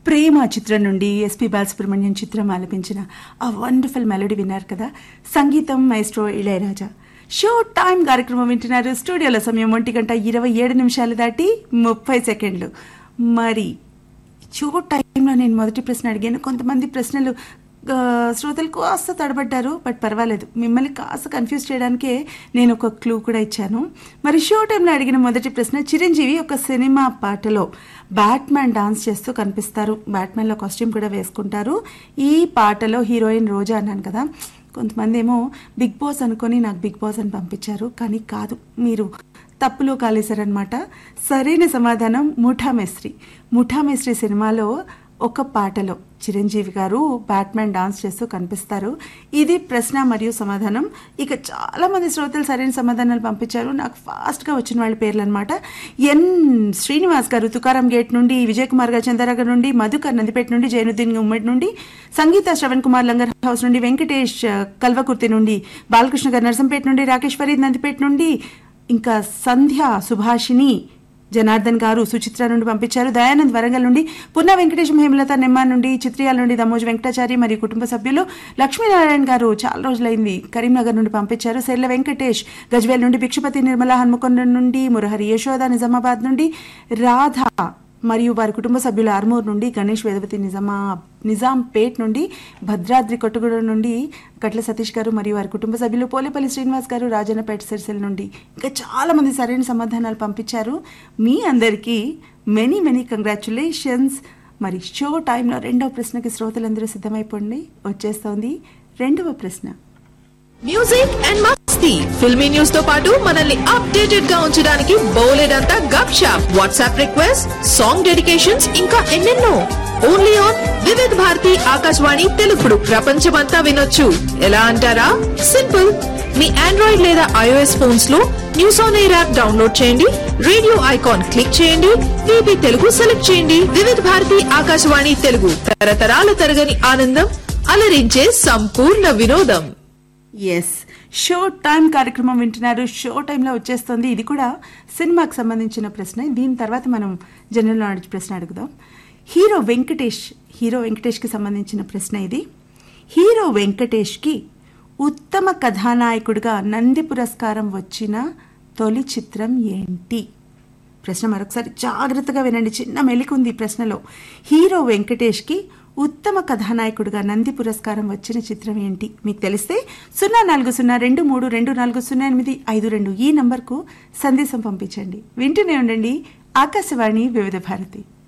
ప్రేమ చిత్రం నుండి ఎస్పి బాలసుబ్రహ్మణ్యం చిత్రం ఆలపించిన ఆ వండర్ఫుల్ మెలోడీ విన్నారు కదా సంగీతం మైస్ట్రో ఇళయరాజా షో టైం కార్యక్రమం వింటున్నారు స్టూడియోలో సమయం ఒంటి గంట ఇరవై ఏడు నిమిషాలు దాటి ముప్పై సెకండ్లు మరి షో టైంలో నేను మొదటి ప్రశ్న అడిగాను కొంతమంది ప్రశ్నలు ఆ, శ్రోతలు కాస్త తడబడ్డారు బట్ పర్వాలేదు మిమ్మల్ని కాస్త కన్ఫ్యూజ్ చేయడానికే నేను ఒక క్లూ కూడా ఇచ్చాను మరి షో టైంలో అడిగిన మొదటి ప్రశ్న చిరంజీవి ఒక సినిమా పాటలో బ్యాట్మ్యాన్ డాన్స్ చేస్తూ కనిపిస్తారు బ్యాట్మ్యాన్లో కాస్ట్యూమ్ కూడా వేసుకుంటారు ఈ పాటలో హీరోయిన్ రోజా అన్నాను కదా కొంతమంది ఏమో బిగ్ బాస్ అనుకొని నాకు బిగ్ బాస్ అని పంపించారు కానీ కాదు మీరు తప్పులో కాలేశారనమాట సరైన సమాధానం ముఠా మేస్త్రి ముఠా మేస్త్రి సినిమాలో ఒక పాటలో చిరంజీవి గారు బ్యాట్మ్యాన్ డాన్స్ చేస్తూ కనిపిస్తారు ఇది ప్రశ్న మరియు సమాధానం ఇక చాలా మంది శ్రోతలు సరైన సమాధానాలు పంపించారు నాకు ఫాస్ట్గా వచ్చిన వాళ్ళ పేర్లు అనమాట ఎన్ శ్రీనివాస్ గారు తుకారం గేట్ నుండి విజయ్ కుమార్ గారు చంద్రనగర్ నుండి మధుకర్ నందిపేట నుండి జైనుద్దీన్ ఉమ్మడి నుండి సంగీత శ్రవణ్ కుమార్ లంగర్ హౌస్ నుండి వెంకటేష్ ఆ, కల్వకుర్తి నుండి బాలకృష్ణ గారు నర్సంపేట నుండి రాకేష్ ఫరీద్ నందిపేట నుండి ఇంకా సంధ్య సుభాషిణి జనార్దన్ గారు సుచిత్ర నుండి పంపించారు దయానంద్ వరంగల్ నుండి పున్నా వెంకటేశం హేమలత నెమ్మా నుండి చిత్రియాల నుండి దమోజ్ వెంకటాచారి మరియు కుటుంబ సభ్యులు లక్ష్మీనారాయణ గారు చాలా రోజులైంది కరీంనగర్ నుండి పంపించారు సెర్ల వెంకటేష్ గజ్వేల్ నుండి భిక్షపతి నిర్మల హన్మకొండ నుండి మురహరి యశోద నిజామాబాద్ నుండి రాధ మరియు వారి కుటుంబ సభ్యులు ఆర్మూర్ నుండి గణేష్ వేదవతి నిజామా నిజాంపేట్ నుండి భద్రాద్రి కొట్టగూడ నుండి కట్ల సతీష్ గారు మరియు వారి కుటుంబ సభ్యులు పోలేపల్లి శ్రీనివాస్ గారు రాజన్నపేట సిరిసిల్ల నుండి ఇంకా చాలా మంది సరైన సమాధానాలు పంపించారు మీ అందరికీ మెనీ మెనీ కంగ్రాచులేషన్స్ మరి షో టైంలో రెండవ ప్రశ్నకి శ్రోతలందరూ సిద్ధమైపోండి వచ్చేస్తోంది రెండవ ప్రశ్న మ్యూజిక్ అండ్ మస్తీ ఫిల్మీ న్యూస్ తో పాటు మనల్ని అప్డేటెడ్ గా ఉంచడానికి బోలెడంతా గప్ షాప్ వాట్సాప్ రిక్వెస్ట్ సాంగ్ డెడికేషన్స్ ఇంకా ఎన్నెన్నో ఓన్లీ ఆన్ వివిధ్ భారతి ఆకాశవాణి తెలుగుడు ప్రపంచమంతా వినొచ్చు ఎలా అంటారా సింపుల్ మీ ఆండ్రాయిడ్ లేదా ఐఓఎస్ ఫోన్స్ లో news on air app download చేయండి రేడియో ఐకాన్ క్లిక్ చేయండి వీబీ తెలుగు సెలెక్ట్ చేయండి వివిధ భారతి ఆకాశవాణి తెలుగు తరతరాల తరగని ఆనందం అలరించే సంపూర్ణ వినోదం ఎస్ షో టైం కార్యక్రమం వింటున్నారు షో టైంలో వచ్చేస్తుంది ఇది కూడా సినిమాకి సంబంధించిన ప్రశ్న దీని తర్వాత మనం జనరల్ నాలెడ్జ్ ప్రశ్న అడుగుదాం హీరో వెంకటేష్ హీరో వెంకటేష్కి సంబంధించిన ప్రశ్న ఇది హీరో వెంకటేష్కి ఉత్తమ కథానాయకుడిగా నంది పురస్కారం వచ్చిన తొలి చిత్రం ఏంటి ప్రశ్న మరొకసారి జాగ్రత్తగా వినండి చిన్న మెలికుంది ఈ ప్రశ్నలో హీరో వెంకటేష్కి ఉత్తమ కథానాయకుడిగా నంది పురస్కారం వచ్చిన చిత్రం ఏంటి మీకు తెలిస్తే సున్నా నాలుగు సున్నా రెండు మూడు రెండు నాలుగు సున్నా ఎనిమిది ఐదు రెండు ఈ నంబర్కు సందేశం పంపించండి వింటూనే ఉండండి ఆకాశవాణి వివిధ భారతి